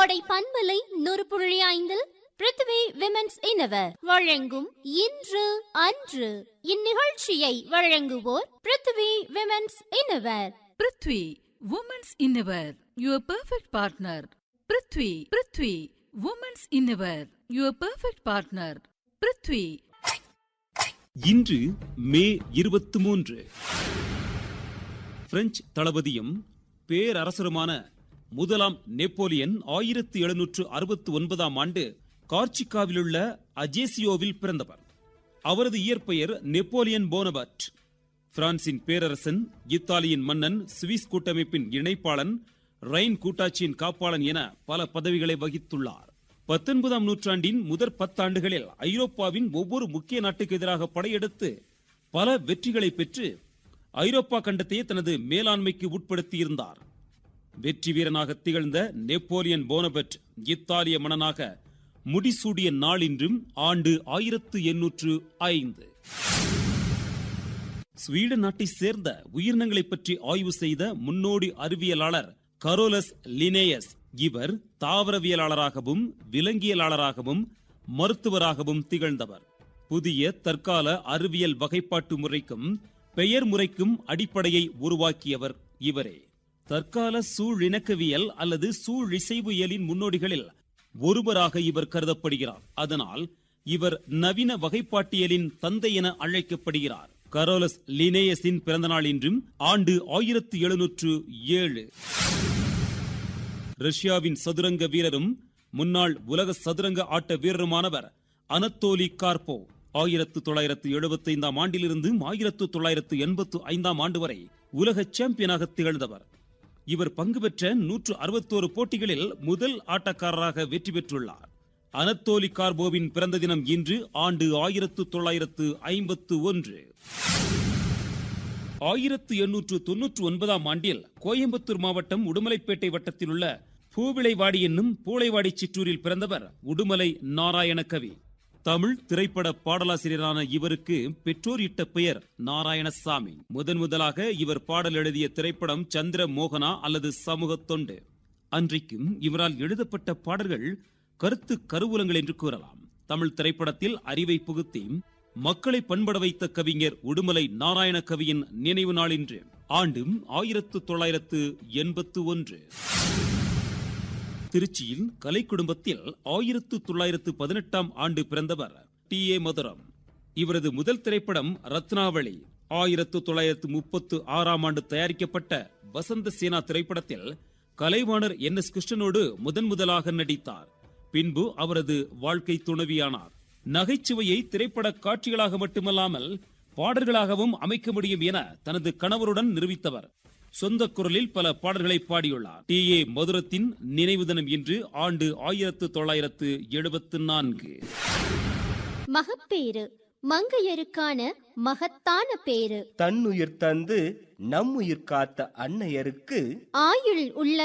கோடை பண்பலை நூறு புள்ளி ஐந்தில் பிருத்வி விமென்ஸ் இனவர் வழங்கும் இன்று அன்று இந்நிகழ்ச்சியை வழங்குவோர் Prithvi women's innerwear Prithvi women's innerwear your perfect partner Prithvi Prithvi women's innerwear your perfect partner Prithvi இன்று மே இருபத்தி மூன்று பிரெஞ்சு தளபதியும் பேரரசருமான முதலாம் நெப்போலியன் ஆயிரத்தி எழுநூற்று அறுபத்தி ஒன்பதாம் ஆண்டு கார்ச்சிகாவிலுள்ள அஜேசியோவில் பிறந்தவர் அவரது இயற்பெயர் நெப்போலியன் போனபர்ட் பிரான்சின் பேரரசன் இத்தாலியின் மன்னன் சுவிஸ் கூட்டமைப்பின் இணைப்பாளன் ரைன் கூட்டாட்சியின் காப்பாளன் என பல பதவிகளை வகித்துள்ளார் பத்தொன்பதாம் நூற்றாண்டின் முதற் பத்தாண்டுகளில் ஐரோப்பாவின் ஒவ்வொரு முக்கிய நாட்டுக்கு எதிராக படையெடுத்து பல வெற்றிகளை பெற்று ஐரோப்பா கண்டத்தையே தனது மேலாண்மைக்கு உட்படுத்தியிருந்தார் வெற்றி வீரனாக திகழ்ந்த நெப்போலியன் போனபெட் இத்தாலிய மன்னனாக முடிசூடிய நாள் இன்றும் ஆண்டு ஆயிரத்து எண்ணூற்று ஐந்து ஸ்வீடன் நாட்டை சேர்ந்த உயிரினங்களை பற்றி ஆய்வு செய்த முன்னோடி அறிவியலாளர் கரோலஸ் லினேயஸ் இவர் தாவரவியலாளராகவும் விலங்கியலாளராகவும் மருத்துவராகவும் திகழ்ந்தவர் புதிய தற்கால அறிவியல் வகைப்பாட்டு முறைக்கும் பெயர் முறைக்கும் அடிப்படையை உருவாக்கியவர் இவரே தற்கால சூழிணக்கவியல் அல்லது சூழிசைவியலின் முன்னோடிகளில் ஒருவராக இவர் கருதப்படுகிறார் அதனால் இவர் நவீன வகைப்பாட்டியலின் தந்தை என அழைக்கப்படுகிறார் கரோலஸ் லினேயஸின் பிறந்தநாள் இன்றும் ஆண்டு ஆயிரத்தி எழுநூற்று ஏழு ரஷ்யாவின் சதுரங்க வீரரும் முன்னாள் உலக சதுரங்க ஆட்ட வீரருமானவர் அனத்தோலி கார்போ ஆயிரத்து தொள்ளாயிரத்து எழுபத்தி ஐந்தாம் ஆண்டிலிருந்து ஆயிரத்து தொள்ளாயிரத்து எண்பத்து ஐந்தாம் ஆண்டு வரை உலக சாம்பியனாக திகழ்ந்தவர் இவர் பங்கு பெற்ற நூற்று அறுபத்தோரு போட்டிகளில் முதல் ஆட்டக்காரராக வெற்றி பெற்றுள்ளார் அனத்தோலி கார்போவின் பிறந்த தினம் இன்று ஆண்டு ஆயிரத்து தொள்ளாயிரத்து ஐம்பத்து ஒன்று ஆயிரத்து எண்ணூற்று தொன்னூற்று ஒன்பதாம் ஆண்டில் கோயம்புத்தூர் மாவட்டம் உடுமலைப்பேட்டை வட்டத்தில் உள்ள பூவிளைவாடி என்னும் பூளைவாடி சிற்றூரில் பிறந்தவர் உடுமலை நாராயணகவி தமிழ் திரைப்பட பாடலாசிரியரான இவருக்கு பெற்றோர் இட்ட பெயர் நாராயணசாமி முதன் முதலாக இவர் பாடல் எழுதிய திரைப்படம் சந்திர மோகனா அல்லது சமூக தொண்டு அன்றைக்கும் இவரால் எழுதப்பட்ட பாடல்கள் கருத்து கருவூலங்கள் என்று கூறலாம் தமிழ் திரைப்படத்தில் அறிவை புகுத்தி மக்களை பண்பட வைத்த கவிஞர் உடுமலை நாராயண கவியின் நினைவு நாள் இன்று ஆண்டும் ஆயிரத்து தொள்ளாயிரத்து எண்பத்து ஒன்று திருச்சியில் கலை குடும்பத்தில் ஆயிரத்து தொள்ளாயிரத்து பதினெட்டாம் ஆண்டு பிறந்தவர் டி ஏ மதுரம் இவரது முதல் திரைப்படம் ரத்னாவளி ஆயிரத்து தொள்ளாயிரத்து முப்பத்து ஆறாம் ஆண்டு தயாரிக்கப்பட்ட வசந்த சேனா திரைப்படத்தில் கலைவாணர் என் எஸ் கிருஷ்ணனோடு முதன் முதலாக நடித்தார் பின்பு அவரது வாழ்க்கை துணைவியானார் நகைச்சுவையை திரைப்பட காட்சிகளாக மட்டுமல்லாமல் பாடல்களாகவும் அமைக்க முடியும் என தனது கணவருடன் நிரூபித்தவர் சொந்த குரலில் பல பாடல்களை பாடியுள்ளார் டி ஏ மதுரத்தின் நினைவு தினம் இன்று ஆண்டு ஆயிரத்து தொள்ளாயிரத்து எழுபத்து நான்கு மகப்பேறு மங்கையருக்கான மகத்தான பேரு தன்னுயிர் தந்து நம்முயிர் காத்த அன்னையருக்கு ஆயுள் உள்ள